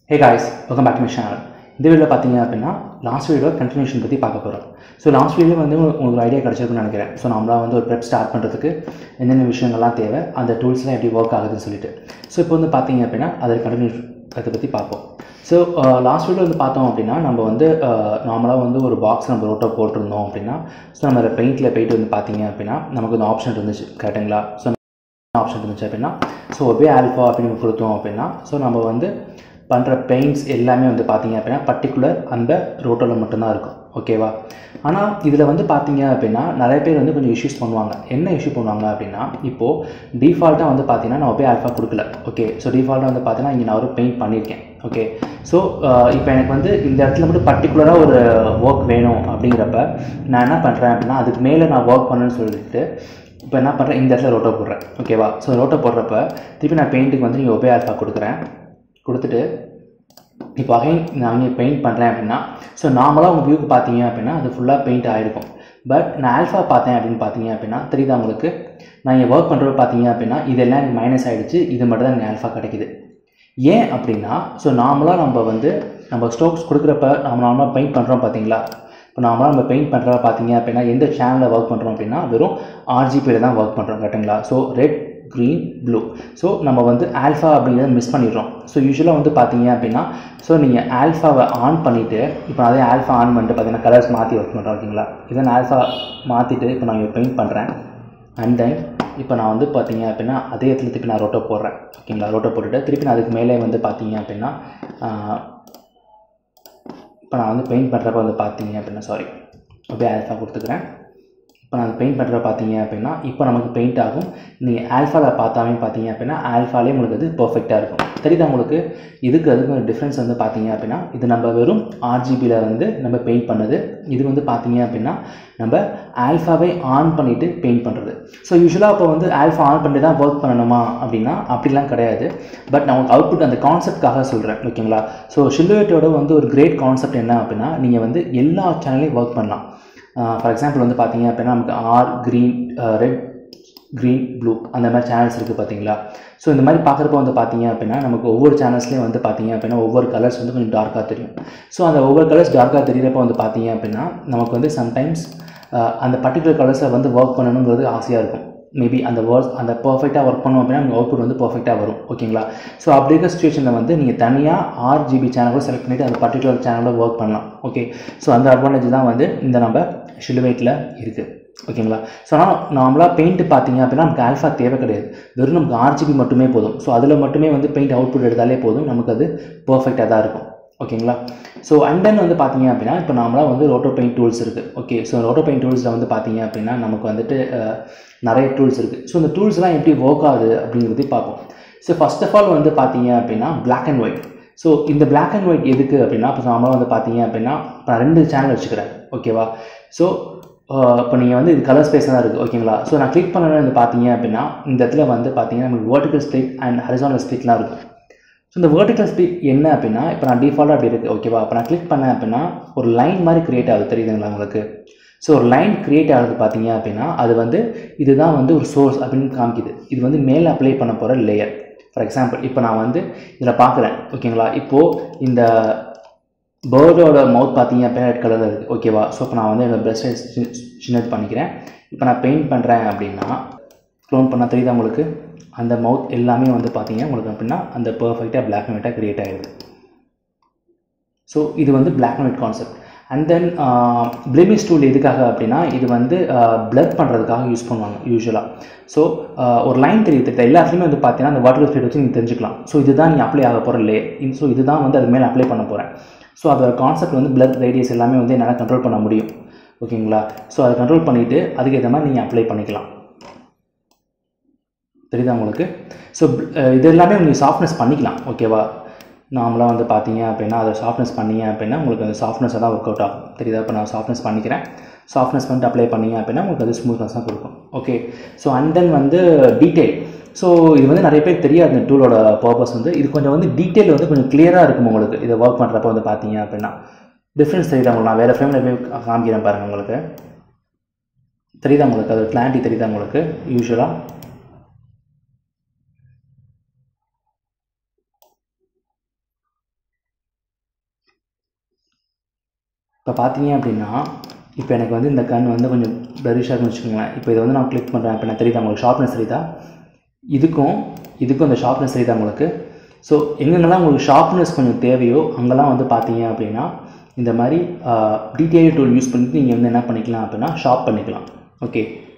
hey guys welcome back to my channel இந்த வீடியோவில் பார்த்தீங்க அப்படின்னா லாஸ்ட் வீடியோ கண்டினியூஷன் பற்றி பார்க்க போகிறோம் ஸோ லாஸ்ட் வீடியோ வந்து உங்களுக்கு ஒரு ஐடியா கிடச்சிருக்குன்னு நினைக்கிறேன் ஸோ நம்மளா வந்து ஒரு ப்ரெப் ஸ்டார்ட் பண்ணுறதுக்கு என்னென்ன விஷயங்கள்லாம் தேவை அந்த டூல்ஸ்லாம் எப்படி ஒர்க் ஆகுதுன்னு சொல்லிட்டு ஸோ இப்போ வந்து பார்த்தீங்க அப்படின்னா அதை கண்டினியூ அதை பற்றி பார்ப்போம் ஸோ லாஸ்ட் வீடியோ வந்து பார்த்தோம் அப்படின்னா நம்ம வந்து நார்மலாக வந்து ஒரு பாக்ஸ் நம்ம ரோட்டோ போட்டிருந்தோம் அப்படின்னா ஸோ நம்ம பெயிண்டில் போயிட்டு வந்து பார்த்தீங்க அப்படின்னா நமக்கு வந்து ஆப்ஷன் இருந்துச்சு கரெக்டுங்களா ஸோ ஆப்ஷன் இருந்துச்சு அப்படின்னா ஸோ ஒபே ஆல்ஃபா அப்படின்னு கொடுத்தோம் அப்படின்னா ஸோ நம்ம வந்து பண்ணுற பெயிண்ட்ஸ் எல்லாமே வந்து பார்த்தீங்க அப்படின்னா பர்டிகுலர் அந்த ரோட்டோவில் மட்டும்தான் இருக்கும் ஓகேவா ஆனால் இதில் வந்து பார்த்தீங்க அப்படின்னா நிறைய பேர் வந்து கொஞ்சம் இஷ்யூஸ் பண்ணுவாங்க என்ன இஷ்யூ பண்ணுவாங்க அப்படின்னா இப்போது டிஃபால்ட்டாக வந்து பார்த்தீங்கன்னா நான் ஒபே ஆல்ஃபா கொடுக்கல ஓகே ஸோ டிஃபால்ட்டாக வந்து பார்த்தீங்கன்னா இங்கே நான் ஒரு பெயிண்ட் பண்ணியிருக்கேன் ஓகே ஸோ இப்போ எனக்கு வந்து இந்த இடத்துல மட்டும் பர்டிகுலராக ஒரு ஒர்க் வேணும் அப்படிங்கிறப்ப நான் என்ன பண்ணுறேன் அப்படின்னா அதுக்கு மேலே நான் ஒர்க் பண்ணணும்னு சொல்லிட்டு இப்போ என்ன பண்ணுறேன் இந்த இடத்துல ரோட்டோ போடுறேன் ஓகேவா ஸோ ரோட்டோ போடுறப்ப திருப்பி நான் பெயிண்ட்டுக்கு வந்து நீங்கள் ஒபே ஆல்ஃபா கொடுக்குறேன் கொடுத்துட்டு இப்போ அகைன் நான் இங்கே பெயிண்ட் பண்ணுறேன் அப்படின்னா ஸோ நார்மலாக உங்கள் வியூக்கு பார்த்தீங்க அப்படின்னா அது ஃபுல்லாக பெயிண்ட் ஆகிருக்கும் பட் நான் ஆல்ஃபா பார்த்தேன் அப்படின்னு பார்த்தீங்க அப்படின்னா தெரியுதா உங்களுக்கு நான் இங்கே ஒர்க் பண்ணுறப்ப பார்த்தீங்க அப்படின்னா இதெல்லாம் எனக்கு மைனஸ் ஆகிடுச்சு இது மட்டும் தான் எனக்கு ஆல்ஃபா கிடைக்குது ஏன் அப்படின்னா ஸோ நார்மலாக நம்ம வந்து நம்ம ஸ்டோக்ஸ் கொடுக்குறப்ப நம்ம நார்மலாக பெயிண்ட் பண்ணுறோம் பார்த்தீங்களா இப்போ நார்மலாக நம்ம பெயிண்ட் பண்ணுறப்ப பார்த்தீங்க அப்படின்னா எந்த சேனலில் ஒர்க் பண்ணுறோம் அப்படின்னா வெறும் ஆர்ஜிபியில் தான் ஒர்க் பண்ணுறோம் கரெக்டுங்களா so red green blue so நம்ம வந்து ஆல்ஃபா அப்படிங்கிறத மிஸ் பண்ணிடுறோம் ஸோ யூஸ்வலாக வந்து பார்த்தீங்க அப்படின்னா ஸோ நீங்கள் ஆல்ஃபாவை ஆன் பண்ணிவிட்டு இப்போ அதே ஆல்ஃபா ஆன் பண்ணிட்டு பார்த்தீங்கன்னா கலர்ஸ் மாற்றி ஒர்க் பண்ணுறோம் ஓகேங்களா இதை நான் ஆல்ஃபா மாற்றிட்டு இப்போ நான் இங்கே பெயிண்ட் பண்ணுறேன் அண்ட் தென் இப்போ நான் வந்து பார்த்தீங்க அப்படின்னா அதே இடத்துல திருப்பி நான் ரோட்டோ போடுறேன் ஓகேங்களா ரோட்டோ போட்டுட்டு திருப்பி நான் அதுக்கு மேலே வந்து பார்த்தீங்க அப்படின்னா இப்போ நான் வந்து பெயிண்ட் பண்ணுறப்ப வந்து பார்த்தீங்க அப்படின்னா சாரி அப்படியே ஆல்ஃபா கொடுத்துக்கிறேன் இப்போ நான் பெயிண்ட் பண்ணுற பார்த்தீங்க அப்படின்னா இப்போ நமக்கு பெயிண்ட் ஆகும் நீங்கள் ஆல்ஃபாவில் பார்த்தாவே பார்த்தீங்க அப்படின்னா ஆல்ஃபாலே உங்களுக்கு அது பர்ஃபெக்டாக இருக்கும் தெரியுதா உங்களுக்கு இதுக்கு அதுக்கு ஒரு டிஃப்ரென்ஸ் வந்து பார்த்தீங்க அப்படின்னா இது நம்ம வெறும் ஆர்ஜிபியில் வந்து நம்ம பெயிண்ட் பண்ணுது இது வந்து பார்த்தீங்க அப்படின்னா நம்ம ஆல்ஃபாவை ஆன் பண்ணிவிட்டு பெயிண்ட் பண்ணுறது ஸோ யூஸ்வலாக இப்போ வந்து ஆல்ஃபா ஆன் பண்ணி தான் ஒர்க் பண்ணணுமா அப்படின்னா அப்படிலாம் கிடையாது பட் நான் உங்களுக்கு அவுட்புட் அந்த கான்செப்ட்காக சொல்கிறேன் ஓகேங்களா ஸோ ஷில்லுவேட்டோட வந்து ஒரு கிரேட் கான்செப்ட் என்ன அப்படின்னா நீங்கள் வந்து எல்லா சேனல்லையும் ஒர்க் பண்ணலாம் ஃபார் எக்ஸாம்பிள் வந்து பார்த்தீங்க அப்படின்னா நமக்கு R green red green blue அந்த மாதிரி சேனல்ஸ் இருக்குது பார்த்தீங்களா ஸோ இந்த மாதிரி பார்க்குறப்ப வந்து பார்த்தீங்க அப்படின்னா நமக்கு ஒவ்வொரு சேனல்ஸ்லேயும் வந்து பார்த்தீங்க அப்படின்னா ஒவ்வொரு கலர்ஸ் வந்து கொஞ்சம் டார்க்காக தெரியும் ஸோ அந்த ஒவ்வொரு கலர்ஸ் டார்க்காக தெரியிறப்ப வந்து பார்த்தீங்க அப்படின்னா நமக்கு வந்து சம்டைம்ஸ் அந்த பர்டிகுலர் கலர்ஸை வந்து ஒர்க் பண்ணணுங்கிறது ஆசையாக இருக்கும் மேபி அந்த ஒர்க் அந்த பர்ஃபெக்டாக ஒர்க் பண்ணோம் அப்படின்னா நமக்கு அவுட்புட் வந்து பர்ஃபெக்டாக வரும் ஓகேங்களா ஸோ அப்படி இருக்க சுச்சுவேஷனில் வந்து நீங்கள் தனியாக ஆறு ஜிபி சேனலும் செலக்ட் பண்ணிவிட்டு அந்த பர்டிகுலர் சேனலில் ஒர்க் பண்ணலாம் ஓகே ஸோ அந்த அட்வான்டேஜ் தான் வந்து இந்த நம்ம ஷிலுவேட்டில் இருக்குது ஓகேங்களா ஸோ ஆனால் நார்மலாக பெயிண்ட் பார்த்தீங்க அப்படின்னா நமக்கு ஆல்ஃபா தேவை கிடையாது வெறும் நமக்கு ஆர்ஜிபி மட்டுமே போதும் ஸோ அதில் மட்டுமே வந்து பெயிண்ட் அவுட்புட் எடுத்தாலே போதும் நமக்கு அது பர்ஃபெக்டாக தான் இருக்கும் ஓகேங்களா ஸோ அண்ட் தென் வந்து பார்த்தீங்க அப்படின்னா இப்போ நார்மலாக வந்து ரோட்டோ பெயிண்ட் டூல்ஸ் இருக்குது ஓகே ஸோ ரோட்டோ பெயிண்ட் டூல்ஸில் வந்து பார்த்தீங்க அப்படின்னா நமக்கு வந்துட்டு நிறைய டூல்ஸ் இருக்குது ஸோ இந்த டூல்ஸ்லாம் எப்படி ஒர்க் ஆகுது அப்படிங்கிறத பார்ப்போம் ஸோ ஃபஸ்ட் ஆஃப் ஆல் வந்து பார்த்தீங்க அப்படின்னா பிளாக் அண்ட் ஒயிட் ஸோ இந்த பிளாக் அண்ட் ஒயிட் எதுக்கு அப்படின்னா இப்போ நார்மலாக வந்து பார்த்தீங்க அப்படின்னா நான் ரெண்டு சேனல் வச்சுக்கிறேன் ஓகேவா ஸோ இப்போ நீங்கள் வந்து இது கலர் ஸ்பேஸ் தான் இருக்குது ஓகேங்களா ஸோ நான் கிளிக் பண்ணணும் வந்து பார்த்தீங்க அப்படின்னா இந்த இடத்துல வந்து பார்த்தீங்கன்னா நமக்கு வேர்ட்டிக்கல் ஸ்பிளிட் அண்ட் ஹரிசானல் ஸ்பிளிட்லாம் இருக்கும் ஸோ இந்த வேர்ட்டிக்கல் ஸ்பிளிட் என்ன அப்படின்னா இப்போ நான் டிஃபால்ட்டாக அப்படி இருக்குது ஓகேவா இப்போ நான் கிளிக் பண்ணேன் அப்படின்னா ஒரு லைன் மாதிரி க்ரியேட் ஆகுது தெரியுதுங்களா உங்களுக்கு ஸோ ஒரு லைன் க்ரியேட் ஆகுது பார்த்தீங்க அப்படின்னா அது வந்து இதுதான் வந்து ஒரு சோர்ஸ் அப்படின்னு காமிக்குது இது வந்து மேலே அப்ளை பண்ண போகிற லேயர் ஃபார் எக்ஸாம்பிள் இப்போ நான் வந்து இதில் பார்க்குறேன் ஓகேங்களா இப்போது இந்த பேர்டோட மவுத் பார்த்தீங்க அப்படின்னா ரெட் கலரில் இருக்குது ஓகேவா ஸோ இப்போ நான் வந்து என்னோடய ப்ரெஷ் சின்னது பண்ணிக்கிறேன் இப்போ நான் பெயிண்ட் பண்ணுறேன் அப்படின்னா க்ளோன் பண்ணால் தெரியுதா உங்களுக்கு அந்த மவுத் எல்லாமே வந்து பார்த்தீங்க உங்களுக்கு அப்படின்னா அந்த பர்ஃபெக்டாக பிளாக் அண்ட் ஒயிட்டாக க்ரியேட் ஆகிடுது ஸோ இது வந்து black and white concept and then blemish tool எதுக்காக அப்படின்னா இது வந்து பிளட் பண்ணுறதுக்காக யூஸ் பண்ணுவாங்க யூஸ்வலாக ஸோ ஒரு லைன் தெரியுது எல்லாத்துலேயுமே வந்து பார்த்தீங்கன்னா அந்த வாட்டர் ஸ்பீட் வச்சு நீங்கள் தெரிஞ்சுக்கலாம் ஸோ இதுதான் நீங்கள் அப்ளை ஆக போகிற லே ஸோ இதுதான் வந்து அது மேலே அப்ளை பண்ண போகிறேன் ஸோ அதோட கான்செப்ட் வந்து பிளட் ரேடியஸ் எல்லாமே வந்து என்னால் கண்ட்ரோல் பண்ண முடியும் ஓகேங்களா ஸோ அதை கண்ட்ரோல் பண்ணிவிட்டு அதுக்கேற்ற மாதிரி நீங்கள் அப்ளை பண்ணிக்கலாம் தெரியுதா உங்களுக்கு ஸோ இது எல்லாமே நீங்கள் சாஃப்ட்னஸ் பண்ணிக்கலாம் ஓகேவா நார்மலாக வந்து பார்த்தீங்க அப்படின்னா அதை சாஃப்ட்னஸ் பண்ணிங்க அப்படின்னா உங்களுக்கு அந்த சாஃப்ட்னஸாக தான் ஒர்க் அவுட் ஆகும் தெரியுதா இப்போ நான் சாஃப்ட்னஸ் பண்ணிக்கிறேன் சாஃப்ட்னஸ் பண்ணிட்டு அப்ளை பண்ணிங்க அப்படின்னா உங்களுக்கு அது ஸ்மூத்னஸ் தான் கொடுக்கும் ஓகே ஸோ அண்ட் தென் வந்து டீட்டெயில் ஸோ இது வந்து நிறைய பேர் தெரியாது இந்த டூலோட பர்பஸ் வந்து இது கொஞ்சம் வந்து டீட்டெயில் வந்து கொஞ்சம் கிளியராக இருக்கும் உங்களுக்கு இதை ஒர்க் பண்ணுறப்ப வந்து பார்த்தீங்க அப்படின்னா டிஃப்ரென்ஸ் தெரியுதா உங்களுக்கு நான் வேறு ஃப்ரேமில் போய் காமிக்கிறேன் பாருங்கள் உங்களுக்கு தெரியுதா உங்களுக்கு அது கிளாரிட்டி தெரியுதா உங்களுக்கு யூஸ்வலாக இப்போ பார்த்தீங்க அப்படின்னா இப்போ எனக்கு வந்து இந்த கண் வந்து கொஞ்சம் பிளரிஷாக இருக்குன்னு வச்சுக்கோங்களேன் இப்போ இதை வந்து நான் கிளிக் பண்ணுறேன் இப்போ நான் தெரியுதா உங்களுக்கு ஷார்ப்னஸ் தெரியுதா இதுக்கும் இதுக்கும் இந்த ஷார்ப்னஸ் தெரியுதா உங்களுக்கு ஸோ எங்கெங்கெல்லாம் உங்களுக்கு ஷார்ப்னஸ் கொஞ்சம் தேவையோ அங்கெல்லாம் வந்து பார்த்தீங்க அப்படின்னா இந்த மாதிரி டிடிஐ டூல் யூஸ் பண்ணிட்டு நீங்கள் வந்து என்ன பண்ணிக்கலாம் அப்படின்னா ஷார்ப் பண்ணிக்கலாம் ஓகே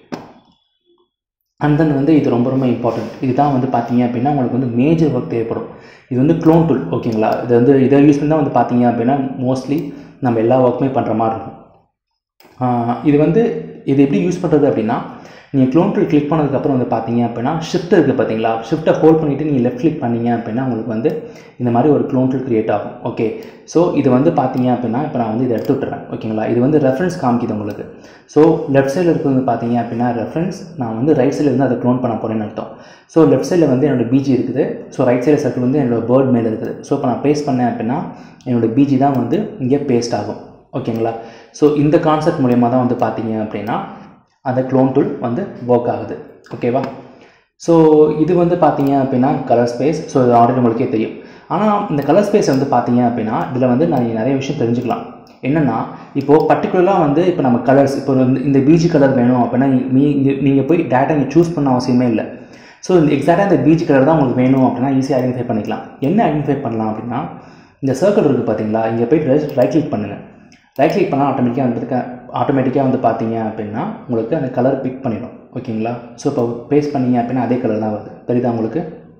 அண்ட் தென் வந்து இது ரொம்ப ரொம்ப இம்பார்ட்டன்ட் இதுதான் வந்து பார்த்தீங்க அப்படின்னா உங்களுக்கு வந்து மேஜர் ஒர்க் தேவைப்படும் இது வந்து க்ளோன் டூல் ஓகேங்களா இது வந்து இதை யூஸ் பண்ணி தான் வந்து பார்த்தீங்க அப்படின்னா மோஸ்ட்லி நம்ம எல்லா ஒர்க்குமே பண்ணுற மாதிரி இருக்கும் ஆஹ் இது வந்து இது எப்படி யூஸ் பண்ணுறது அப்படின்னா நீங்கள் க்ளோன் டூல் கிளிக் பண்ணதுக்கப்புறம் வந்து பார்த்தீங்க அப்படின்னா ஷிஃப்ட் இருக்குது பார்த்தீங்களா ஷிஃப்ட்டை ஹோல்ட் பண்ணிவிட்டு நீங்கள் லெஃப்ட் கிளிக் பண்ணீங்க அப்படின்னா உங்களுக்கு வந்து இந்த மாதிரி ஒரு க்ளோன் டூல் கிரியேட் ஆகும் ஓகே ஸோ இது வந்து பார்த்தீங்க அப்படின்னா இப்போ நான் வந்து இதை எடுத்து விட்டுறேன் ஓகேங்களா இது வந்து ரெஃபரன்ஸ் காமிக்குது உங்களுக்கு ஸோ லெஃப்ட் சைடில் இருக்கிறது பார்த்தீங்க அப்படின்னா ரெஃபரன்ஸ் நான் வந்து ரைட் சைடில் இருந்து அதை க்ளோன் பண்ண போகிறேன்னு அர்த்தம் ஸோ லெஃப்ட் சைடில் வந்து என்னோட பிஜி இருக்குது ஸோ ரைட் சைடு சர்க்கிள் வந்து என்னோட பேர்ட் மேலே இருக்குது ஸோ இப்போ நான் பேஸ்ட் பண்ணேன் அப்படின்னா என்னோட பிஜி தான் வந்து இங்கே பேஸ்ட் ஆகும் ஓகேங்களா ஸோ இந்த கான்செப்ட் மூலயமா தான் வந்து பார்த்தீங்க அப்படின்னா அந்த க்ளோன் டூல் வந்து ஒர்க் ஆகுது ஓகேவா ஸோ இது வந்து பார்த்தீங்க அப்படின்னா கலர் ஸ்பேஸ் ஸோ இது ஆல்ரெடி உங்களுக்கே தெரியும் ஆனால் இந்த கலர் ஸ்பேஸ் வந்து பார்த்தீங்க அப்படின்னா இதில் வந்து நான் நிறைய விஷயம் தெரிஞ்சுக்கலாம் என்னென்னா இப்போது பர்டிகுலராக வந்து இப்போ நம்ம கலர்ஸ் இப்போ வந்து இந்த பிஜி கலர் வேணும் அப்படின்னா நீ நீங்கள் போய் டேட்டா இங்கே சூஸ் பண்ண அவசியமே இல்லை ஸோ இந்த எக்ஸாக்டாக இந்த பீச் கலர் தான் உங்களுக்கு வேணும் அப்படின்னா ஈஸியாக ஐடென்டிஃபை பண்ணிக்கலாம் என்ன ஐடென்டிஃபை பண்ணலாம் அப்படின்னா இந்த சர்க்கிள் இருக்குது பார்த்தீங்களா இங்கே போயிட்டு ரைட் கிளிக் பண்ணுங்கள் ரைட் கிளிக் பண்ணால் ஆட்டோமேட்டிக்காக வந்து ஆட்டோமேட்டிக்காக வந்து பார்த்தீங்க அப்படின்னா உங்களுக்கு அந்த கலர் பிக் பண்ணிடும் ஓகேங்களா ஸோ இப்போ பேஸ்ட் பண்ணீங்க அப்படின்னா அதே கலர் தான் வருது தெரியுதா உங்களுக்கு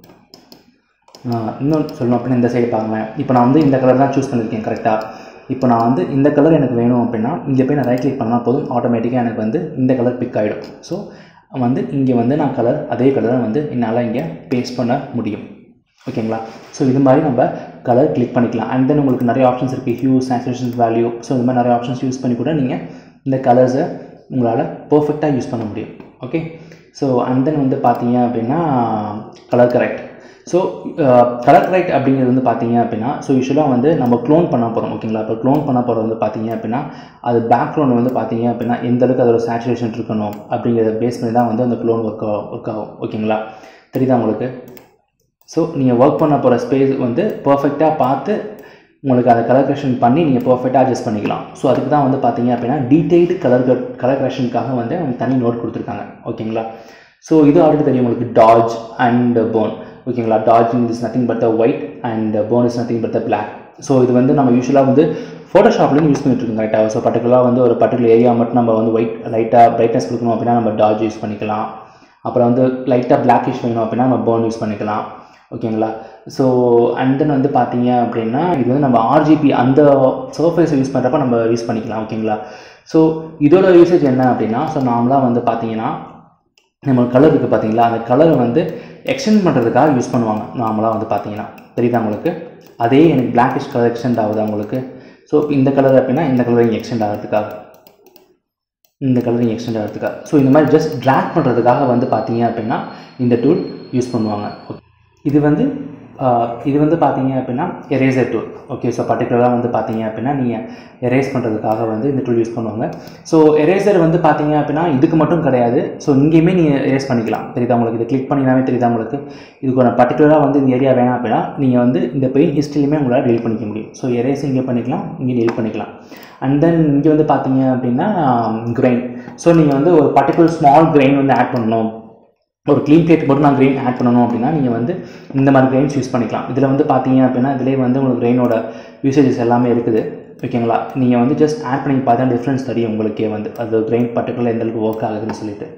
ஆஹ் இன்னும் சொல்லணும் அப்படின்னா இந்த சைடு பாருங்களேன் இப்போ நான் வந்து இந்த கலர் தான் சூஸ் பண்ணியிருக்கேன் கரெக்டாக இப்போ நான் வந்து இந்த கலர் எனக்கு வேணும் அப்படின்னா இங்கே போய் நான் ரைட் கிளிக் பண்ணால் போதும் ஆட்டோமேட்டிக்காக எனக்கு வந்து இந்த கலர் பிக் ஆகிடும் ஸோ வந்து இங்கே வந்து நான் கலர் அதே கலரை வந்து என்னால் இங்கே பேஸ்ட் பண்ண முடியும் ஓகேங்களா ஸோ இது மாதிரி நம்ம கலர் கிளிக் பண்ணிக்கலாம் அண்ட் தென் உங்களுக்கு நிறைய ஆப்ஷன்ஸ் இருக்குது ஹியூ சேச்சுரேஷன் வேல்யூ ஸோ இந்த மாதிரி நிறைய ஆப்ஷன்ஸ் யூஸ் பண்ணி கூட நீங்கள் இந்த கலர்ஸை உங்களால் பர்ஃபெக்டாக யூஸ் பண்ண முடியும் ஓகே ஸோ அண்ட் தென் வந்து பார்த்தீங்க அப்படின்னா colour correct so colour correct அப்படிங்கிறது வந்து பார்த்தீங்க அப்படின்னா ஸோ யூஸ்வலாக வந்து நம்ம க்ளோன் பண்ண போகிறோம் ஓகேங்களா இப்போ க்ளோன் பண்ண போகிறது வந்து பார்த்தீங்க அப்படின்னா அது பேக்ரவுண்ட் வந்து பார்த்தீங்க அப்படின்னா எந்த அளவுக்கு அதோட சேச்சுரேஷன் இருக்கணும் அப்படிங்கிறத பேஸ் பண்ணி தான் வந்து அந்த க்ளோன் ஒர்க் ஒர்க் ஆகும் ஓகேங்களா தெரியுதா உங்களுக்கு ஸோ நீங்கள் ஒர்க் பண்ண போகிற ஸ்பேஸ் வந்து பர்ஃபெக்டாக பார்த்து உங்களுக்கு அதை கலர் கரெக்ஷன் பண்ணி நீங்கள் பர்ஃபெக்டாக அட்ஜஸ்ட் பண்ணிக்கலாம் ஸோ அதுக்கு தான் வந்து பார்த்தீங்க அப்படின்னா டீட்டெயில்டு கலர் கலர் கரெக்ஷனுக்காக வந்து அவங்க தனி நோட் கொடுத்துருக்காங்க ஓகேங்களா ஸோ இது ஆல்ரெடி தெரியும் உங்களுக்கு டாஜ் அண்ட் போன் ஓகேங்களா dodging is nothing but the white and burn is nothing but the black so இது வந்து நம்ம யூஸ்வலாக வந்து ஃபோட்டோஷாப்லேயும் யூஸ் பண்ணிட்டு இருக்கோம் கரெக்டாக ஸோ பர்டிகுலராக வந்து ஒரு பர்டிகுலர் ஏரியா மட்டும் நம்ம வந்து ஒயிட் லைட்டாக பிரைட்னஸ் கொடுக்கணும் அப்படின்னா நம்ம டாஜ் யூஸ் பண்ணிக்கலாம் அப்புறம் வந்து லைட்டாக பிளாக்கிஷ் வேணும் அப்படின்னா நம்ம போன் யூஸ் பண்ணிக்கலாம் ஓகேங்களா ஸோ அண்ட் தென் வந்து பார்த்தீங்க அப்படின்னா இது வந்து நம்ம ஆர்ஜிபி அந்த சர்ஃபேஸை யூஸ் பண்ணுறப்ப நம்ம யூஸ் பண்ணிக்கலாம் ஓகேங்களா ஸோ இதோட யூசேஜ் என்ன அப்படின்னா ஸோ நார்மலாக வந்து பார்த்தீங்கன்னா நம்ம கலர் இருக்குது பார்த்தீங்களா அந்த கலரை வந்து எக்ஸ்டெண்ட் பண்ணுறதுக்காக யூஸ் பண்ணுவாங்க நார்மலாக வந்து பார்த்தீங்கன்னா தெரியுதா உங்களுக்கு அதே எனக்கு பிளாக்கிஷ் கலர் எக்ஸ்டெண்ட் ஆகுது உங்களுக்கு ஸோ இந்த கலர் அப்படின்னா இந்த கலர் இங்கே எக்ஸ்டெண்ட் ஆகிறதுக்காக இந்த கலர் இங்கே எக்ஸ்டெண்ட் ஆகிறதுக்காக ஸோ இந்த மாதிரி ஜஸ்ட் ட்ராக் பண்ணுறதுக்காக வந்து பார்த்தீங்க அப்படின்னா இந்த டூல் யூஸ் பண்ணுவாங்க இது வந்து ஆஹ், இது வந்து பார்த்தீங்க அப்படின்னா எரேசர் டூல் ஓகே ஸோ பர்டிகுலராக வந்து பார்த்தீங்க அப்படின்னா நீங்கள் எரேஸ் பண்ணுறதுக்காக வந்து இந்த டூல் யூஸ் பண்ணுவாங்க ஸோ எரேசர் வந்து பார்த்தீங்க அப்படின்னா இதுக்கு மட்டும் கிடையாது ஸோ இங்கேயுமே நீங்கள் எரேஸ் பண்ணிக்கலாம் தெரியுதா உங்களுக்கு இது கிளிக் பண்ணினாவே தெரியுதா உங்களுக்கு இதுக்கு ஒரு பர்டிகுலராக வந்து இந்த ஏரியா வேணாம் அப்படின்னா நீங்கள் வந்து இந்த பெயின் ஹிஸ்ட்ரிலையுமே உங்களால் டெலிட் பண்ணிக்க முடியும் ஸோ எரேஸ் இங்கே பண்ணிக்கலாம் இங்கே டெலிட் பண்ணிக்கலாம் அண்ட் தென் இங்கே வந்து பார்த்தீங்க அப்படின்னா கிரெயின் ஸோ நீங்கள் வந்து ஒரு பர்டிகுலர் ஸ்மால் கிரெயின் வந்து ஆட் பண்ணணும் ஒரு க்ளீன் பிளேட் மட்டும் நான் கிரெயின் ஆட் பண்ணணும் அப்படின்னா நீங்கள் வந்து இந்த மாதிரி கிரெயின்ஸ் யூஸ் பண்ணிக்கலாம் இதில் வந்து பார்த்தீங்க அப்படின்னா இதிலே வந்து உங்களுக்கு கிரெயினோட யூசேஜஸ் எல்லாமே இருக்குது ஓகேங்களா நீங்கள் வந்து ஜஸ்ட் ஆட் பண்ணி பார்த்தா டிஃப்ரென்ஸ் தெரியும் உங்களுக்கே வந்து அது கிரெயின் பர்டிகுலர் எந்த அளவுக்கு ஒர்க் ஆகுதுன்னு சொல்லிட்டு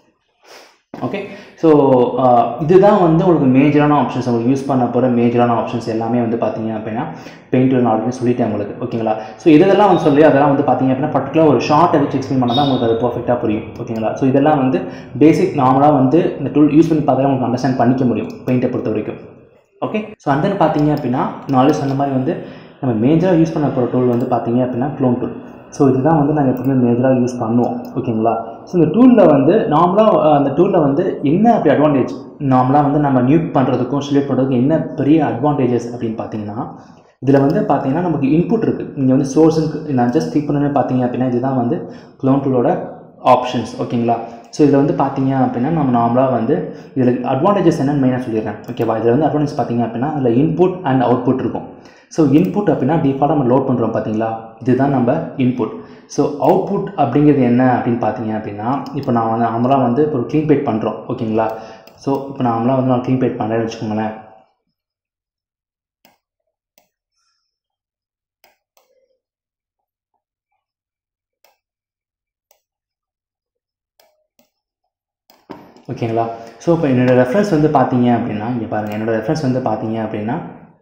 ஓகே ஸோ இதுதான் வந்து உங்களுக்கு மேஜரான ஆப்ஷன்ஸ் உங்களுக்கு யூஸ் பண்ண போகிற மேஜரான ஆப்ஷன்ஸ் எல்லாமே வந்து பார்த்தீங்க அப்படின்னா பெயிண்ட் நான் ஆல்ரெடி சொல்லிட்டேன் உங்களுக்கு ஓகேங்களா ஸோ இதெல்லாம் வந்து சொல்லி அதெல்லாம் வந்து பார்த்தீங்க அப்படின்னா பர்டிகுலர் ஒரு ஷார்ட் வச்சு எக்ஸ்பிளைன் பண்ணால் தான் உங்களுக்கு அது பர்ஃபெக்டாக புரியும் ஓகேங்களா ஸோ இதெல்லாம் வந்து பேசிக் நார்மலாக வந்து இந்த டூல் யூஸ் பண்ணி பார்த்தா உங்களுக்கு அண்டர்ஸ்டாண்ட் பண்ணிக்க முடியும் பெயிண்ட்டை பொறுத்த வரைக்கும் ஓகே ஸோ அந்த பார்த்தீங்க அப்படின்னா நான் ஆல்ரெடி சொன்ன மாதிரி வந்து நம்ம மேஜராக யூஸ் பண்ண போகிற டூல் வந்து பார்த்தீங்க அப்படின்னா க்ளோன் டூல் ஸோ இதுதான் வந்து நாங்கள் எப்பவுமே மேஜராக யூஸ் பண்ணுவோம் ஓகேங்களா ஸோ இந்த டூலில் வந்து நார்மலாக அந்த டூலில் வந்து என்ன அப்படி அட்வான்டேஜ் நார்மலாக வந்து நம்ம நியூக் பண்ணுறதுக்கும் சிலேட் பண்ணுறதுக்கும் என்ன பெரிய அட்வான்டேஜஸ் அப்படின்னு பார்த்தீங்கன்னா இதில் வந்து பார்த்தீங்கன்னா நமக்கு இன்புட் இருக்குது நீங்கள் வந்து சோர்ஸுக்கு நான் ஜஸ்ட் கிளிக் பண்ணவே பார்த்தீங்க அப்படின்னா இதுதான் வந்து க்ளோன் டூலோட ஆப்ஷன்ஸ் ஓகேங்களா ஸோ இதில் வந்து பார்த்தீங்க அப்படின்னா நம்ம நார்மலாக வந்து இதில் அட்வான்டேஜஸ் என்னன்னு மெயினாக சொல்லிடுறேன் ஓகேவா இதில் வந்து அட்வான்டேஜ் பார்த்தீங்க அப்படின்னா அதில் இன்புட் அண்ட் அவுட்புட் இருக்கும் ஸோ இன்புட் அப்படின்னா டிஃபால்ட்டாக நம்ம லோட் பண்ணுறோம் பார்த்தீங்களா இதுதான் நம்ம இன்புட் ஸோ அவுட்புட் அப்படிங்கிறது என்ன அப்படின்னு பார்த்தீங்க அப்படின்னா இப்போ நான் வந்து நார்மலாக வந்து இப்போ ஒரு க்ளீன் பேட் பண்ணுறோம் ஓகேங்களா ஸோ இப்போ நார்மலாக வந்து நான் க்ளீன் பேட் பண்ணுறேன்னு வச்சுக்கோங்களேன் ஓகேங்களா ஸோ இப்போ என்னோடய ரெஃபரன்ஸ் வந்து பார்த்தீங்க அப்படின்னா இங்கே பாருங்கள் என்னோடய ரெஃபரன்ஸ் வந்து பார்த்தீங்க அப்படின்னா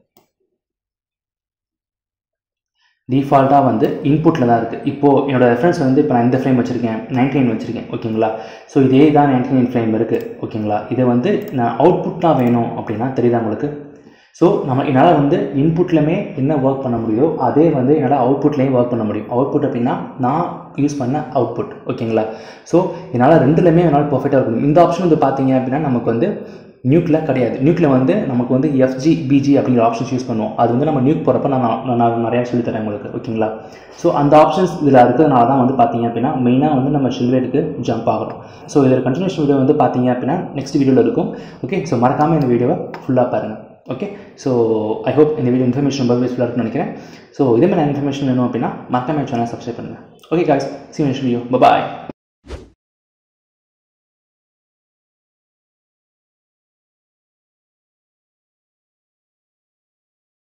டிஃபால்ட்டாக வந்து இன்புட்டில் தான் இருக்குது இப்போது என்னோடய ரெஃபரன்ஸ் வந்து இப்போ நான் இந்த ஃப்ரேம் வச்சுருக்கேன் நைன்டி நைன் வச்சுருக்கேன் ஓகேங்களா ஸோ இதே தான் நைன்டி நைன் ஃப்ரேம் இருக்குது ஓகேங்களா இது வந்து நான் அவுட்புட்டாக வேணும் அப்படின்னா தெரியுதா உங்களுக்கு ஸோ நம்ம என்னால் வந்து இன்புட்லையுமே என்ன ஒர்க் பண்ண முடியுதோ அதே வந்து என்னால் அவுட்புட்லேயும் ஒர்க் பண்ண முடியும் அவுட்புட் அப்படின்னா நான் யூஸ் பண்ண அவுட்புட் ஓகேங்களா ஸோ என்னால் ரெண்டுலையுமே என்னால் பர்ஃபெக்டாக இருக்கணும் இந்த ஆப்ஷன் வந்து பார்த்தீங்க அப்படின்னா நமக்கு வந்து நியூக்கில் கிடையாது நியூக்கில் வந்து நமக்கு வந்து எஃப்ஜி பிஜி அப்படிங்கிற ஆப்ஷன்ஸ் யூஸ் பண்ணுவோம் அது வந்து நம்ம நியூக் போகிறப்ப நான் நான் நிறையா சொல்லித்தரேன் உங்களுக்கு ஓகேங்களா ஸோ அந்த ஆப்ஷன்ஸ் இதில் இருக்கிறதுனால தான் வந்து பார்த்தீங்க அப்படின்னா மெயினாக வந்து நம்ம ஷில்வேட்டுக்கு ஜம்ப் ஆகிறோம் ஸோ இதில் கண்டினியூஷன் வீடியோ வந்து பார்த்தீங்க அப்படின்னா நெக்ஸ்ட் வீடியோவில் இருக்கும் ஓகே ஸோ மறக்காமல் இந்த வீடியோவை ஃபுல்லாக பாருங்கள் ஓகே ஸோ ஐ ஹோப் இந்த வீடியோ இன்ஃபர்மேஷன் ரொம்ப யூஸ்ஃபுல்லாக இருக்குன்னு நினைக்கிறேன் ஸோ இதே மாதிரி இன்ஃபர்மேஷன் வேணும் அப்படின்னா மறக்காம சேனல் சப்ஸ்கிரைப் பண்ணுங்கள் okay guys see next video பாய்